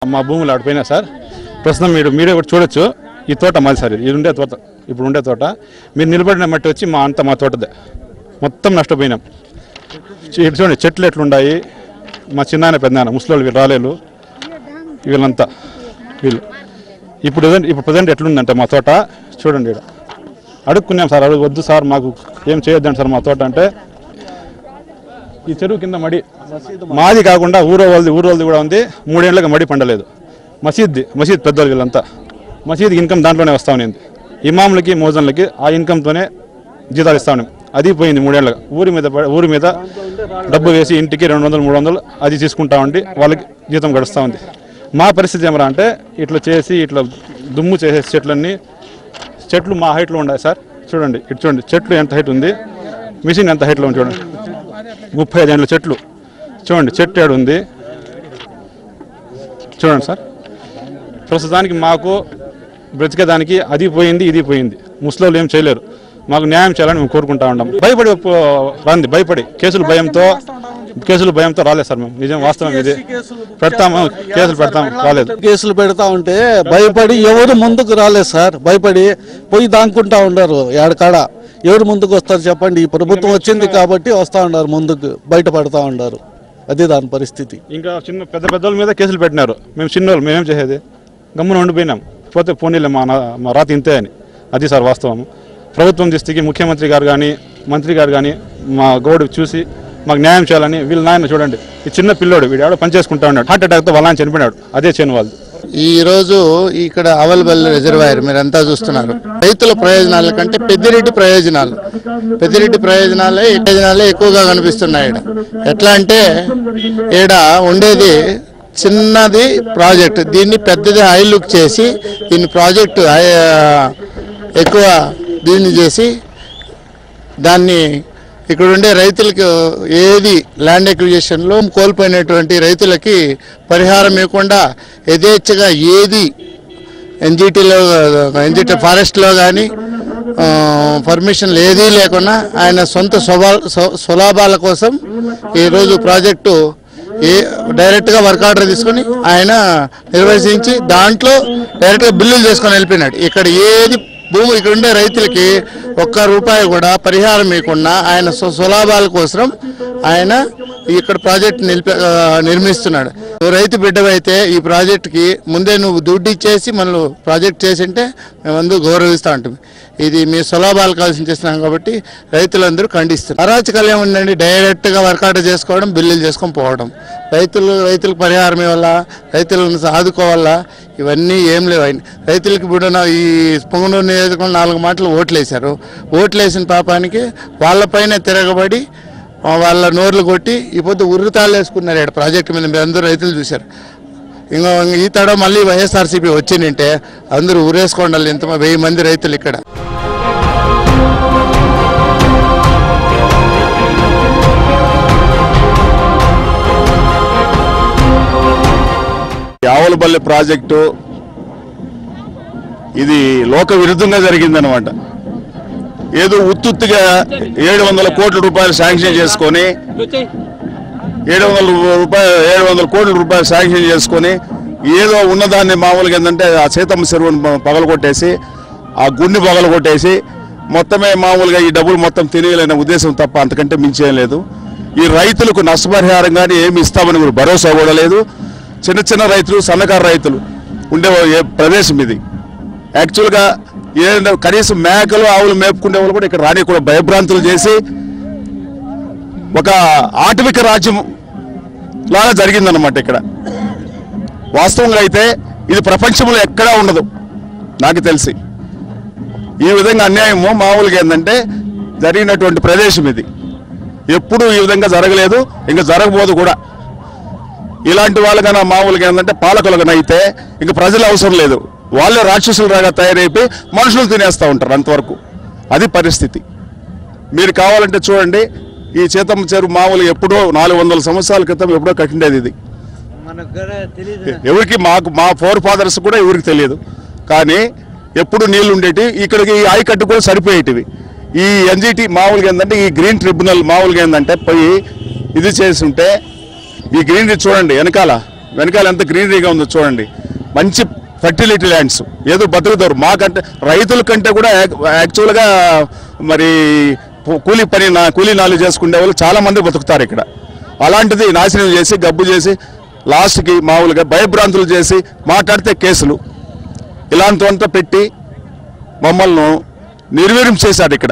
మా భూములు ఆడిపోయినా సార్ ప్రస్తుతం మీరు మీరే కూడా చూడొచ్చు ఈ తోట మాది సార్ ఇది ఇది ఉండే తోట ఇప్పుడు ఉండే తోట మీరు నిలబడిన మట్టి వచ్చి మా అంతా మా తోటదే మొత్తం నష్టపోయినాం చూ- ఇటు చూడండి చెట్లు ఎట్లున్నాయి మా చిన్నాయన పెద్దాయన ముసలోళ్ళు వీళ్ళు రాలేలు వీళ్ళంతా వీళ్ళు ఇప్పుడు ఏదంటే- ఇప్పుడు ప్రజెంట్ ఎట్లుందంటే మా తోట చూడండి ఇక్కడ అడుక్కున్నాం సార్ అడుగు వద్దు సార్ మాకు ఏం చేయొద్దండి సార్ మా తోట అంటే ఈ చెరువు కింద మడి మాది కాకుండా ఊరో వాళ్ళది ఊరో వాళ్ళది కూడా ఉంది మూడేళ్ళకి మడి పండలేదు మసీద్ది మసీద్ పెద్దోళ్ళు వీళ్ళంతా మసీద్ ఇన్కమ్ దాంట్లోనే వస్తా ఉంది ఇమాములకి మోజన్లకి ఆ ఇన్కమ్తోనే జీతాలు ఇస్తా ఉన్నాం అది పోయింది మూడేళ్ళగా ఊరి మీద పడి- ఊరి మీద డబ్బు వేసి ఇంటికి రెండు వందలు మూడు వందలు అది తీసుకుంటా ఉండి వాళ్ళకి జీతం గడుస్తూ ఉంది మా పరిస్థితి ఏమరా అంటే ఇట్లా చేసి ఇట్లా దుమ్ము చేసే చెట్లన్నీ చెట్లు మా హైట్లో ఉన్నాయి సార్ చూడండి ఇటు చూడండి చెట్లు ఎంత హైట్ ఉంది మిషన్ ఎంత హైట్లో ఉంది చూడండి ముప్పై ఐదు ఏళ్ళ చెట్లు చూడండి చెట్టు ఏడు ఉంది చూడండి సార్ ప్రస్తుతానికి మాకు బ్రతికేదానికి అది పోయింది ఇది పోయింది ముసలోళ్ళు ఏం చేయలేరు మాకు న్యాయం చేయాలని మేము కోరుకుంటా ఉన్నాం భయపడి ఒప్పు- రాంది భయపడి కేసులు భయంతో కేసులు భయంతో రాలేదు సార్ మేము నిజం వాస్తవం ఇది పెడతాము కేసులు పెడతాం రాలేదు కేసులు పెడతా ఉంటే భయపడి ఎవరు ముందుకు రాలేదు సార్ భయపడి పోయి దాక్కుంటా ఉన్నారు ఏడకాడ ఎవరు ముందుకు వస్తారు చెప్పండి ఈ ప్రభుత్వం వచ్చింది కాబట్టి వస్తా ఉన్నారు ముందుకు బయటపడతా ఉన్నారు అదే దాని పరిస్థితి ఇంకా చిన్న పెద్ద పెద్దోళ్ళ మీద కేసులు పెట్టినారు మేము చిన్నోళ్ళు మేమేం చేసేది గమ్మున ఉండిపోయినాం పోతే పోనీలే మా నా- మా రాత ఇంతే అని అది సార్ వాస్తవం ప్రభుత్వం దృష్టికి ముఖ్యమంత్రి గారు కానీ మంత్రి గారు కానీ మా గౌడు చూసి మాకు న్యాయం చేయాలని వీళ్ళ నాయన చూడండి ఈ చిన్న పిల్లోడు వీడు ఎవడో పని చేసుకుంటా ఉన్నాడు హార్ట్ అటాక్తో వాళ్ళ ఆయన చనిపోయినాడు అదే చేను వాళ్ళు ఈ రోజు ఇక్కడ అవైలబుల్ రిజర్వాయర్ మీరంతా చూస్తున్నారు రైతుల ప్రయోజనాల కంటే పెద్దిరెడ్డి ప్రయోజనాలు పెద్దిరెడ్డి ప్రయోజనాలే ఈ ప్రయోజనాలే ఎక్కువగా కనిపిస్తున్నాయి ఈడ ఎట్లా అంటే ఈడ ఉండేది చిన్నది ప్రాజెక్ట్ దీన్ని పెద్దది హై లుక్ చేసి దీన్ని ప్రాజెక్టు హై- ఎక్కువ దీన్ని చేసి దాన్ని ఇక్కడ ఉండే రైతులకు ఏది ల్యాండ్ ఎక్విజిషన్లో కోల్పోయినటువంటి రైతులకి పరిహారం ఇవ్వకుండా యథేచ్ఛగా ఏది ఎన్జిటిలో ఎన్జిటి ఫారెస్ట్లో కానీ పర్మిషన్లు ఏదీ లేకుండా ఆయన సొంత స్వభా స్వ- స్వలాభాల కోసం ఈరోజు ప్రాజెక్టు ఏ డైరెక్ట్గా వర్క్ ఆర్డర్ తీసుకొని ఆయన నిర్వహించి దాంట్లో డైరెక్ట్గా బిల్లులు చేసుకొని వెళ్ళిపోయినాడు ఇక్కడ ఏది భూమి ఇక్కడ ఉండే రైతులకి ఒక్క రూపాయి కూడా పరిహారం ఇవ్వకుండా ఆయన స్వ- స్వలాభాల కోసం ఆయన ఇక్కడ ప్రాజెక్ట్ నిలిపి ఆ, నిర్మిస్తున్నాడు నువ్వు రైతు బిడ్డవైతే ఈ ప్రాజెక్ట్కి ముందే నువ్వు దుడ్డు ఇచ్చేసి మనం ప్రాజెక్ట్ చేసింటే మేమందరూ గౌరవిస్తూ ఉంటాం ఇది మీ స్వలాభాలు కావాల్సిన చేస్తున్నాం కాబట్టి రైతులందరూ ఖండిస్తున్నారు అరాచకాలు ఏముందండి డైరెక్ట్గా వర్కౌట్ చేసుకోవడం బిల్లులు చేసుకొని పోవడం రైతులు రైతులకు పరిహారం ఇవ్వాలా రైతులను ఆదుకోవాలా ఇవన్నీ ఏం లేవు ఆయన రైతులకి ఇప్పుడు నా ఈ పొంగనూరు నియోజకవర్గం నాలుగు మాటలు ఓట్లు వేశారు ఓట్లు వేసిన పాపానికి వాళ్ళపైన తిరగబడి ఆ, వాళ్ళ నోర్లు కొట్టి ఈ పొద్దు ఉర్రుతాళ్ళు వేసుకున్నారు ఇక్కడ ప్రాజెక్టు మీద మీరు అందరూ రైతులు చూశారు ఇంకా ఈ తడ మళ్ళీ వైఎస్ఆర్సీపీ వచ్చిందంటే అందరూ ఊరేసుకోండాలి ఇంత వెయ్యి మంది రైతులు ఇక్కడ యావలపల్లి ప్రాజెక్టు ఇది లోక విరుద్ధంగా జరిగిందనమాట ఏదో ఉత్తుత్తిగా ఏడు వందల కోట్ల రూపాయలు శాంక్షన్ చేసుకొని ఏడు వందల రూపాయలు ఏడు వందల కోట్ల రూపాయలు శాంక్షన్ చేసుకొని ఏదో ఉన్నదాన్ని మామూలుగా ఏంటంటే ఆ సీతమ్మ చెరువుని పగలగొట్టేసి ఆ గుండి పగలగొట్టేసి మొత్తమే మామూలుగా ఈ డబ్బులు మొత్తం తినేయాలనే ఉద్దేశం తప్ప అంతకంటే మించేం లేదు ఈ రైతులకు నష్టపరిహారం కానీ ఏమి ఇస్తామని మీరు భరోసా కూడా లేదు చిన్న చిన్న రైతులు సన్నకారు రైతులు ఉండే ఏ ప్రదేశం ఇది యాక్చువల్గా ఏంటంటే కనీసం మేకలు ఆవులు మేపుకునే వాళ్ళు కూడా ఇక్కడ రాని కూడా భయభ్రాంతులు చేసి ఒక ఆటవిక రాజ్యం లాగా జరిగిందనమాట ఇక్కడ వాస్తవంగా అయితే ఇది ప్రపంచంలో ఎక్కడా ఉండదు నాకు తెలిసి ఈ విధంగా అన్యాయము మామూలుగా ఏంటంటే జరిగినటువంటి ప్రదేశం ఇది ఎప్పుడూ ఈ విధంగా జరగలేదు ఇంకా జరగబోదు కూడా ఇలాంటి వాళ్ళకన్నా మామూలుగా ఏంటంటే పాలకులుగా అయితే ఇంకా ప్రజలు అవసరం లేదు వాళ్ళే రాక్షసులుగా తయారైపోయి మనుషులు తినేస్తూ ఉంటారు అంతవరకు అది పరిస్థితి మీరు కావాలంటే చూడండి ఈ చేతమ్మ చెరువు మామూలుగా ఎప్పుడో నాలుగు వందల సంవత్సరాల క్రితం ఎప్పుడో కట్టిండేది ఇది ఎవరికి మాకు మా ఫోర్ ఫాదర్స్ కూడా ఎవరికి తెలియదు కానీ ఎప్పుడు నీళ్లు ఉండేటి ఇక్కడికి ఈ ఆయకట్టు కూడా సరిపోయేటివి ఈ ఎన్జిటి మామూలుగా ఏంటంటే ఈ గ్రీన్ ట్రిబ్యునల్ మామూలుగా ఏంటంటే పోయి ఇది చేసి ఉంటే ఈ గ్రీన్ చూడండి వెనకాల వెనకాల ఎంత గ్రీనరీగా ఉందో చూడండి మంచి ఫర్టిలిటీ ల్యాండ్స్ ఏదో బతుకుతారు మాకంటే రైతుల కంటే కూడా యాక్- యాక్చువల్గా మరి పు- కూలీ పని నా కూలీ నాలుగు చేసుకునే వాళ్ళు చాలా మంది బతుకుతారు ఇక్కడ అలాంటిది నాశనం చేసి గబ్బు చేసి లాస్ట్కి మామూలుగా భయభ్రాంతులు చేసి మాట్లాడితే కేసులు ఇలాంటివంతా పెట్టి మమ్మల్ని నిర్వీర్యం చేశారు ఇక్కడ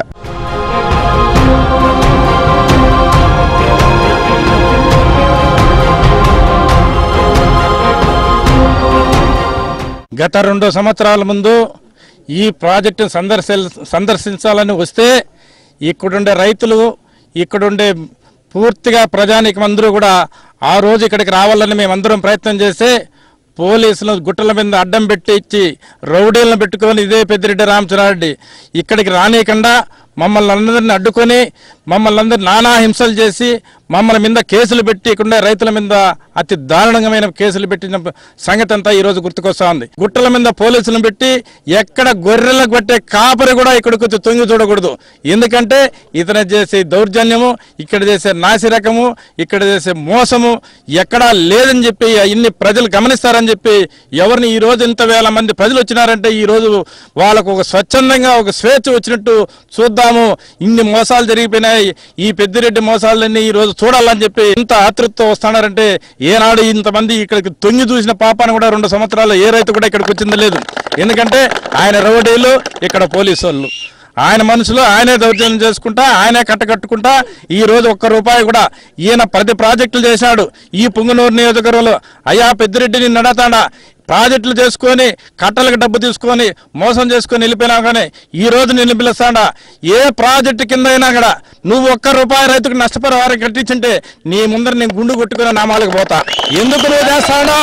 గత రెండు సంవత్సరాల ముందు ఈ ప్రాజెక్టును సందర్శి సందర్శించాలని వస్తే ఇక్కడుండే రైతులు ఇక్కడుండే పూర్తిగా ప్రజానికం అందరూ కూడా ఆ రోజు ఇక్కడికి రావాలని మేమందరం ప్రయత్నం చేస్తే పోలీసులు గుట్టల మీద అడ్డం పెట్టి ఇచ్చి రౌడీలను పెట్టుకొని ఇదే పెద్దిరెడ్డి రామచంద్రారెడ్డి ఇక్కడికి రానియకుండా మమ్మల్ని అందరిని అడ్డుకొని మమ్మల్ని అందరిని నానా హింసలు చేసి మమ్మల్ని మీద కేసులు పెట్టి ఇక్కడ ఉండే రైతుల మీద అతి దారుణమైన కేసులు పెట్టిన సంగతి అంతా ఈ రోజు గుర్తుకొస్తా ఉంది గుట్టల మీద పోలీసులను పెట్టి ఎక్కడ గొర్రెలకు పెట్టే కాపరి కూడా ఇక్కడికి వచ్చి తొంగి చూడకూడదు ఎందుకంటే ఇతను చేసే దౌర్జన్యము ఇక్కడ చేసే నాసిరకము ఇక్కడ చేసే మోసము ఎక్కడా లేదని చెప్పి ఇన్ని ప్రజలు గమనిస్తారని చెప్పి ఎవరిని ఈ రోజు ఇంత వేల మంది ప్రజలు వచ్చినారంటే ఈ రోజు వాళ్ళకు ఒక స్వచ్ఛందంగా ఒక స్వేచ్ఛ వచ్చినట్టు చూద్దాము ఇన్ని మోసాలు జరిగిపోయినాయి ఈ పెద్దిరెడ్డి మోసాలన్నీ ఈ రోజు చూడాలని చెప్పి ఇంత ఆతృతతో వస్తున్నారంటే ఏనాడు ఇంతమంది ఇక్కడికి తొంగి చూసిన పాపాన్ని కూడా రెండు సంవత్సరాలు ఏ రైతు కూడా ఇక్కడికి వచ్చింది లేదు ఎందుకంటే ఆయన రౌడీలు ఇక్కడ పోలీసు వాళ్ళు ఆయన మనసులో ఆయనే దౌర్జన్యం చేసుకుంటా ఆయనే కట్టకట్టుకుంటా ఈ రోజు ఒక్క రూపాయి కూడా ఈయన పది ప్రాజెక్టులు చేశాడు ఈ పుంగనూరు నియోజకవర్గంలో అయ్యా పెద్దిరెడ్డిని నడతాడా ప్రాజెక్టులు చేసుకొని కట్టలకు డబ్బు తీసుకొని మోసం చేసుకొని వెళ్ళిపోయినా కానీ ఈ రోజు నేను పిలుస్తాడా ఏ ప్రాజెక్టు కింద అయినా కూడా నువ్వు ఒక్క రూపాయి రైతుకు నష్టపరిహారం కట్టించుంటే నీ ముందర నేను గుండు కొట్టుకుని నామాలకు పోతా ఎందుకు నువ్వు చేస్తాడో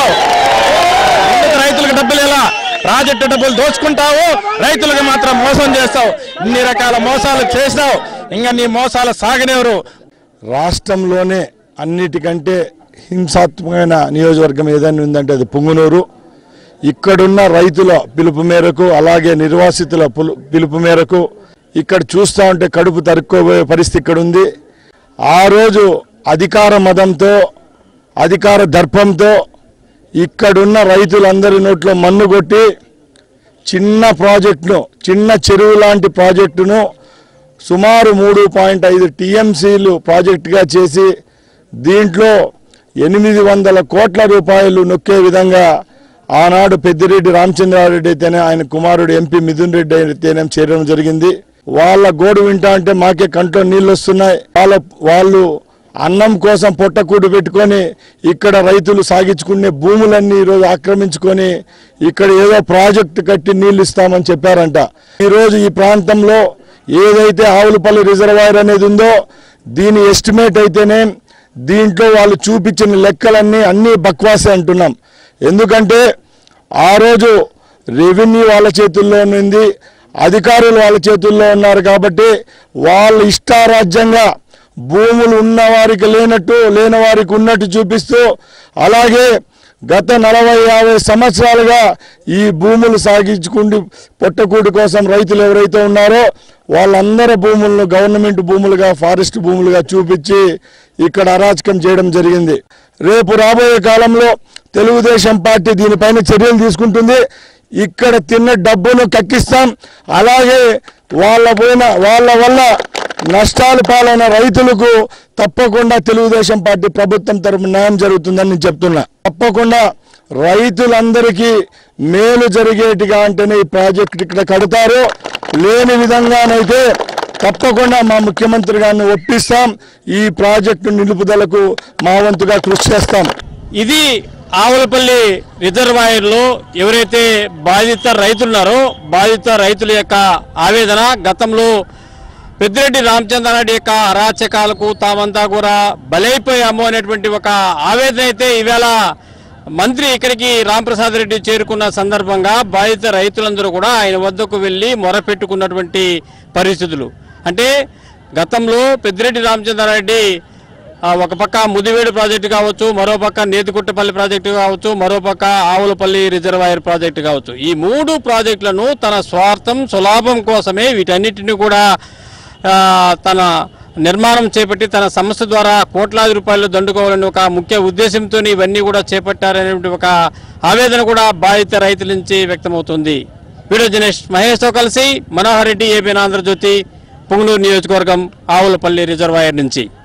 ఎందుకు రైతులకు డబ్బులు ఎలా ప్రాజెక్టు డబ్బులు దోచుకుంటావు రైతులకు మాత్రం మోసం చేస్తావు ఇన్ని రకాల మోసాలు చేసినావు ఇంకా నీ మోసాలు సాగనేవరు రాష్ట్రంలోనే అన్నిటికంటే హింసాత్మకమైన నియోజకవర్గం ఏదైనా ఉందంటే అది పుంగునూరు ఇక్కడున్న రైతుల పిలుపు మేరకు అలాగే నిర్వాసితుల పులు- పిలుపు మేరకు ఇక్కడ చూస్తూ ఉంటే కడుపు తరుక్కోబోయే పరిస్థితి ఇక్కడ ఉంది ఆ రోజు అధికార మదంతో అధికార దర్పంతో ఇక్కడున్న రైతులందరి నోట్లో మన్ను కొట్టి చిన్న ప్రాజెక్టును చిన్న చెరువు లాంటి ప్రాజెక్టును సుమారు మూడు పాయింట్ ఐదు టీఎంసీలు ప్రాజెక్టుగా చేసి దీంట్లో ఎనిమిది వందల కోట్ల రూపాయలు నొక్కే విధంగా ఆనాడు పెద్దిరెడ్డి రామచంద్రారెడ్డి అయితేనే ఆయన కుమారుడు ఎంపీ మిథున్ రెడ్డి అయితేనే చేరడం జరిగింది వాళ్ళ గోడు వింటా అంటే మాకే కంట్లో నీళ్ళు వస్తున్నాయి వాళ్ళ వాళ్ళు అన్నం కోసం పొట్టకూడు పెట్టుకొని ఇక్కడ రైతులు సాగించుకునే భూములన్నీ ఈరోజు ఆక్రమించుకొని ఇక్కడ ఏదో ప్రాజెక్టు కట్టి నీళ్లు ఇస్తామని చెప్పారంట ఈరోజు ఈ ప్రాంతంలో ఏదైతే ఆవులపల్లి రిజర్వాయర్ అనేది ఉందో దీని ఎస్టిమేట్ అయితేనే దీంట్లో వాళ్ళు చూపించిన లెక్కలన్నీ అన్నీ బక్వాసే అంటున్నాం ఎందుకంటే ఆ రోజు రెవెన్యూ వాళ్ళ చేతుల్లో ఉంది అధికారులు వాళ్ళ చేతుల్లో ఉన్నారు కాబట్టి వాళ్ళు ఇష్టారాజ్యంగా భూములు ఉన్న వారికి లేనట్టు లేని వారికి ఉన్నట్టు చూపిస్తూ అలాగే గత నలభై యాభై సంవత్సరాలుగా ఈ భూములు సాగించుకుంటూ పొట్టకూటి కోసం రైతులు ఎవరైతే ఉన్నారో వాళ్ళందరి భూములను గవర్నమెంట్ భూములుగా ఫారెస్ట్ భూములుగా చూపించి ఇక్కడ అరాచకం చేయడం జరిగింది రేపు రాబోయే కాలంలో తెలుగుదేశం పార్టీ దీనిపైన చర్యలు తీసుకుంటుంది ఇక్కడ తిన్న డబ్బును కక్కిస్తాం అలాగే వాళ్ళ పోయిన వాళ్ళ వల్ల నష్టాలు పాలైన రైతులకు తప్పకుండా తెలుగుదేశం పార్టీ ప్రభుత్వం తరపు న్యాయం జరుగుతుందని నేను చెప్తున్నా తప్పకుండా రైతులందరికీ మేలు జరిగేటిగా అంటేనే ఈ ప్రాజెక్ట్ ఇక్కడ కడతారు లేని విధంగానైతే తప్పకుండా మా ముఖ్యమంత్రి గారిని ఒప్పిస్తాం ఈ ప్రాజెక్టు నిలుపుదలకు మా వంతుగా కృషి చేస్తాం ఇది ఆవులపల్లి రిజర్వాయర్లో ఎవరైతే బాధిత రైతులున్నారో బాధిత రైతుల యొక్క ఆవేదన గతంలో పెద్దిరెడ్డి రామచంద్రారెడ్డి యొక్క అరాచకాలకు తామంతా కూడా బలైపోయాము అనేటువంటి ఒక ఆవేదన అయితే ఈవేళ మంత్రి ఇక్కడికి రాంప్రసాద్ రెడ్డి చేరుకున్న సందర్భంగా బాధిత రైతులందరూ కూడా ఆయన వద్దకు వెళ్ళి మొరపెట్టుకున్నటువంటి పరిస్థితులు అంటే గతంలో పెద్దిరెడ్డి రామచంద్రారెడ్డి ఆ, ఒక పక్క ముదివేడు ప్రాజెక్టు కావచ్చు మరో పక్క నేతికుట్టపల్లి ప్రాజెక్టు కావచ్చు మరో పక్క ఆవులపల్లి రిజర్వాయర్ ప్రాజెక్టు కావచ్చు ఈ మూడు ప్రాజెక్టులను తన స్వార్థం సులాభం కోసమే వీటన్నిటిని కూడా ఆ, తన నిర్మాణం చేపట్టి తన సంస్థ ద్వారా కోట్లాది రూపాయలు దండుకోవాలని ఒక ముఖ్య ఉద్దేశంతో ఇవన్నీ కూడా చేపట్టారనేటువంటి ఒక ఆవేదన కూడా బాధిత రైతుల నుంచి వ్యక్తమవుతుంది వీడియో జర్నలిస్ట్ మహేష్తో కలిసి మనోహర్ రెడ్డి ఏబీ ఆంధ్రజ్యోతి పుంగనూరు నియోజకవర్గం ఆవులపల్లి రిజర్వాయర్ నుంచి